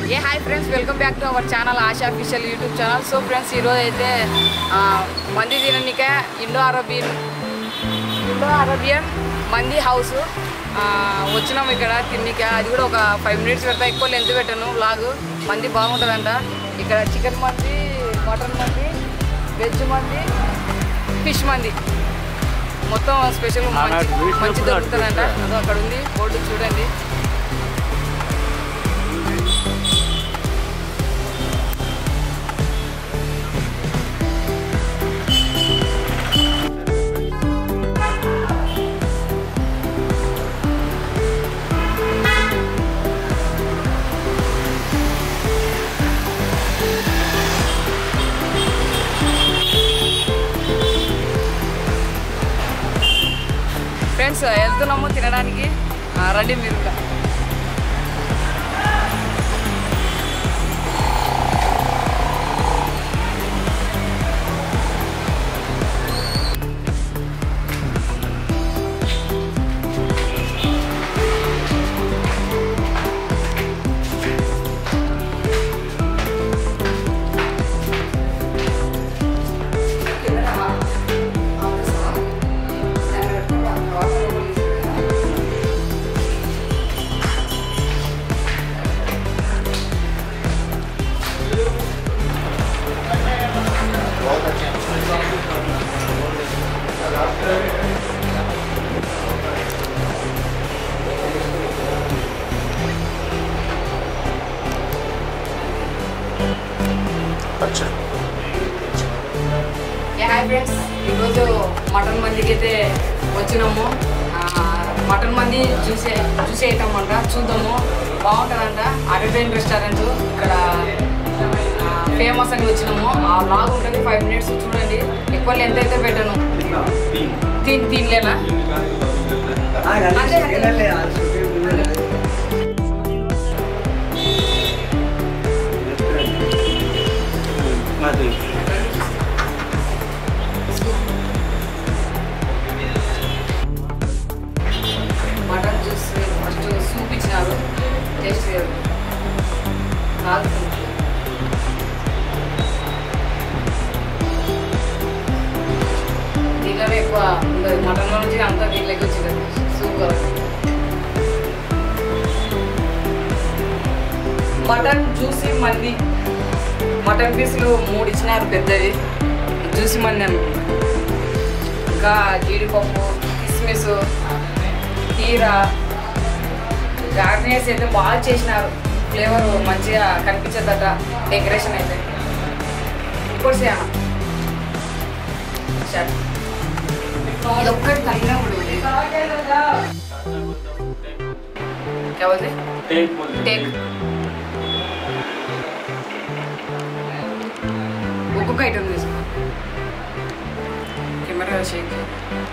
A hi friends welcome back to our channel Asha official YouTube channel so friends ఈరోజు అయితే ఆ, మంది తిననిక Indo Arabian Indo Arabian mandi house వచ్చినాము ఇక్కడ తిన్నిక అది కూడా ఒక ఫైవ్ మినిట్స్ పెడతా ఎక్కువ లెంత్ పెట్టాను వ్లాగ్ మంది బాగుంటుందంట ఇక్కడ చికెన్ మంది మటన్ మంది వెజ్ మంది ఫిష్ మంది మొత్తం స్పెషల్ ఆనాటి మంచి వీటిలో మంచి కూడా దొరుకుతుందంట అటు అదో అక్కడ ఉంది బోర్డు చూడండి ఫ్రెండ్స్ వెళ్తున్నాము తినడానికి ఆ, రండి మీరు కూడా యా హాయ్ ఫ్రెండ్స్ ఈరోజు మటన్ మందికి అయితే వచ్చినాము ఆ, మటన్ మంది చూసే చూసే అవుతామంట చూద్దాము బాగుంటుందంట అరబియన్ రెస్టారెంట్ ఇక్కడ ఫేమస్ అని వచ్చినాము ఆ లాగ్ ఉంటుంది ఫైవ్ మినిట్స్ చూడండి ఎక్కువ లెంత్ అయితే పెట్టాను తిన్ తినలేనా అదే, అదే. మటన్ జ్యూస్ ఫస్ట్ సూప్ ఇచ్చినారు టేస్ట్ లేదు కాదు దీనిలోనే ఎక్కువ ఉండదు మటన్లో నుంచి అంతా దీనిలోకి వచ్చింది సూప్ కదా మటన్ జ్యూసీ మంది మటన్ పీసులు మూడు ఇచ్చినారు పెద్దవి జ్యూసీ మంది అనుకుంటా ఇంకా జీడిపప్పు కిస్మిస్ కీర గార్డెనర్స్ అయితే బాగా చేసినారు ఫ్లేవర్ మంచిగా కనిపించదట డెకరేషన్ అయితే ఇప్పుడు సేమ ఇది ఒక్కటి తగిన ఉంటుంది కావాలి టేక్ ఒక్కొక్క ఐటమ్ తీసుకో కెమెరా షేక్ చేయి.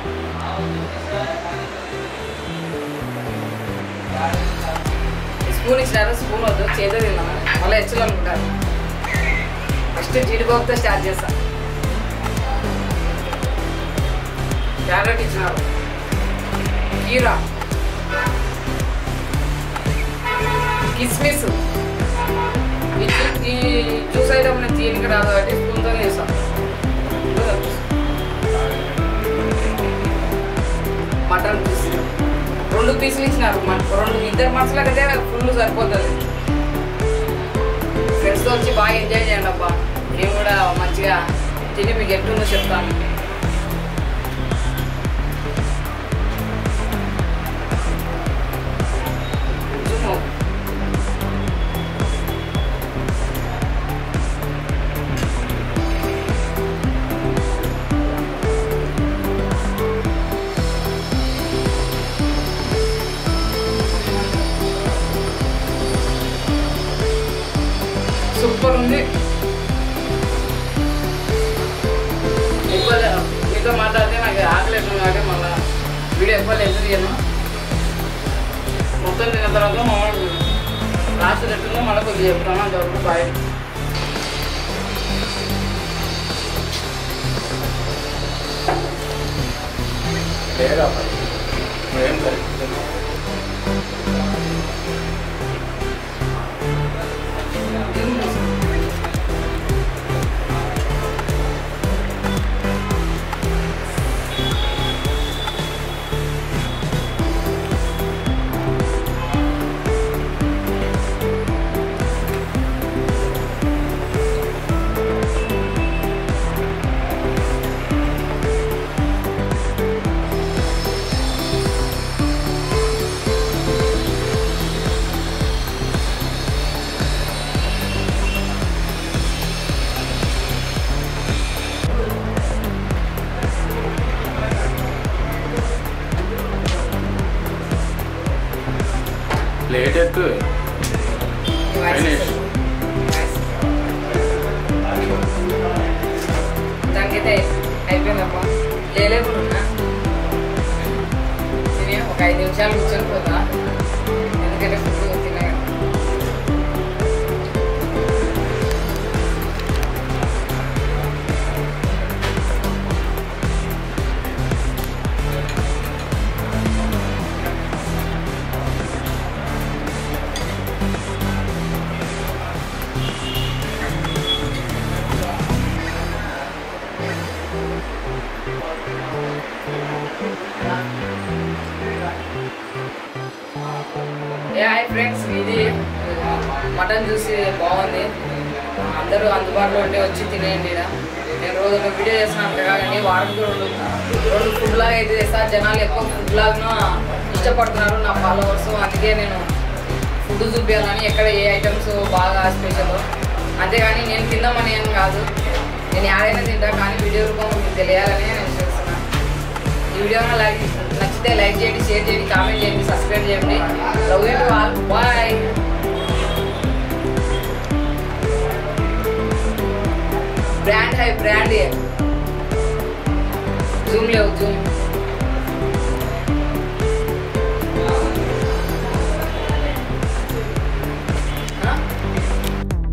స్పూన్ ఇచ్చినారు స్పూన్ వద్దు చేతో తిన్నాను మళ్ళీ హెచ్చులు అనుకుంటారు ఫస్ట్ జీడిపప్పుతో స్టార్ట్ చేస్తా క్యారెట్ ఇచ్చినారు కీరా కిస్మిస్ ఈ జ్యూ- ఈ జ్యూస్ ఐటమ్ నేను తీయనికి రాదు కాబట్టి స్పూన్తో చేస్తాం మటన్ పీస్ రెండు పీసులు ఇచ్చినారు మనకు రెండు ఇద్దరు మనుషులకు అయితే ఫుల్ సరిపోతుంది ఫ్రెండ్స్తో వచ్చి బాగా ఎంజాయ్ చేయండి అబ్బా నేను కూడా మంచిగా తిని మీకు ఎట్టుందో చెప్తాను జుమ్ము. సూపర్ ఉంది ఎక్కువ మీతో మాట్లాడితే నాకు ఆకలేదు కాబట్టి మళ్ళీ వీడియో ఎక్కువ లేదు తీయను మొత్తం తిన్న తర్వాత మామూలు లాస్ట్ ఎట్టుందో మళ్ళీ కొద్దిగా చెప్తాను అంతవరకు బాయ్ ఏం లేదు ఎక్కువ ఫినిష్ దానికైతే అయిపోయిందమ్మా లేలేకుండా తిని ఒక ఐదు నిమిషాలు కూర్చొని పోతా ఎందుకంటే ఫుడ్ తిన్నా కదా. ఏ హాయ్ ఫ్రెండ్స్ ఇది మటన్ చూసి బాగుంది అందరూ అందుబాటులో ఉంటే వచ్చి తినేయండి ఈడ. నేను రోజు ఒక వీడియో చేస్తున్నాను కానీ వారానికి రెండు రెండు ఫుడ్ లాగ్ అయితే చేస్తా జనాలు ఎక్కువ ఫుడ్ లాగ్ను ఇష్టపడుతున్నారు నా ఫాలోవర్స్ అందుకే నేను ఫుడ్ చూపించాలని ఎక్కడ ఏ ఐటమ్స్ బాగా స్పెషల్ అంతేగాని నేను తిందామని ఏం కాదు నేను యాడైనా తింటా కానీ వీడియో రూపం మీకు తెలియాలని నేను చేస్తున్నాను ఈ వీడియోను లైక్ నచ్చితే లైక్ చేయండి షేర్ చేయండి కామెంట్ చేయండి సబ్స్క్రైబ్ చేయండి love you all bye brand high brand zoom లేవు జూమ్